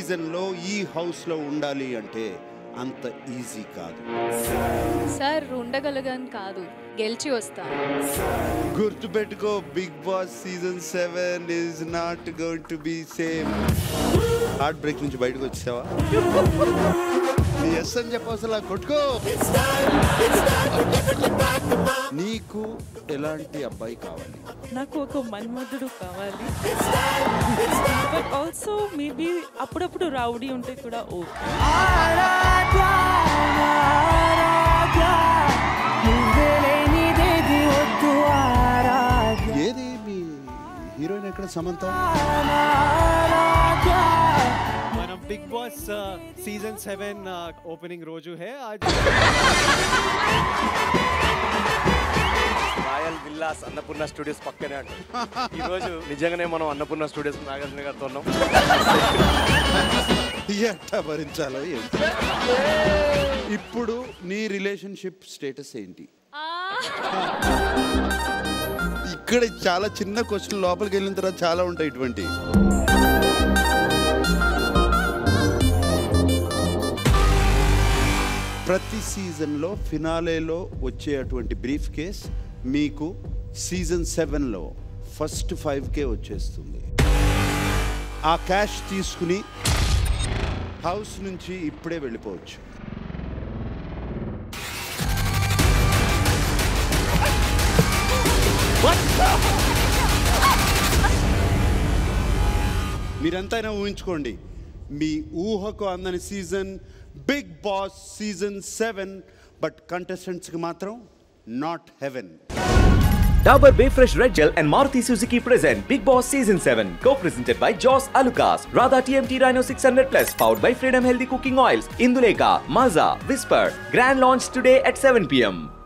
సీజన్లో ఈ హౌస్లో ఉండాలి అంటే అంత ఈజీ కాదు సార్ ఉండగలగని కాదు గెలిచి వస్తాను గుర్తుపెట్టుకో Bigg Boss season seven is not going to be same heartbreak నుంచి బయటకు వచ్చావా నీ ఎస్ అని చెప్పు అసలు ఆ కొట్టుకో నీకు ఎలాంటి అబ్బాయి కావాలి నాకు ఒక మన్మధుడు కావాలి బట్ ఆల్సో మేబీ అప్పుడప్పుడు రౌడీ ఉంటే కూడా ఓకే ఏది మీ హీరోయిన్ ఎక్కడ సమంత మన Bigg Boss season seven opening రోజు హే आज రాయల్ విల్లాస్ అన్నపూర్ణ స్టూడియోస్ పక్కనే అంట ఈ రోజు నిజంగానే మనం అన్నపూర్ణ స్టూడియోస్ నాగార్జున గారితో ఉన్నాం ఎట్టా భరించాలో ఏంటి ఇప్పుడు నీ రిలేషన్షిప్ స్టేటస్ ఏంటి ఇక్కడ చాలా చిన్న క్వశ్చన్ లోపలికి వెళ్ళిన తర్వాత చాలా ఉంటాయి ఇటువంటి ప్రతి సీజన్లో ఫినాలేలో వచ్చేటువంటి బ్రీఫ్ కేస్ మీకు సీజన్ సెవెన్లో ఫస్ట్ ఫైవ్కే వచ్చేస్తుంది ఆ క్యాష్ తీసుకుని హౌస్ నుంచి ఇప్పుడే వెళ్ళిపోవచ్చు మీరంతైనా ఊహించుకోండి మీ ఊహకు అందని season Bigg Boss season seven but కంటెస్టెంట్స్కి మాత్రం not heaven Dabur Bay Fresh Red Gel and Maruti Suzuki present Big Boss Season 7, co-presented by Joss Alucas, Radha TMT Rhino 600 Plus, powered by Freedom Healthy Cooking Oils, Induleka, Maza, Whisper. Grand launch today at 7 pm.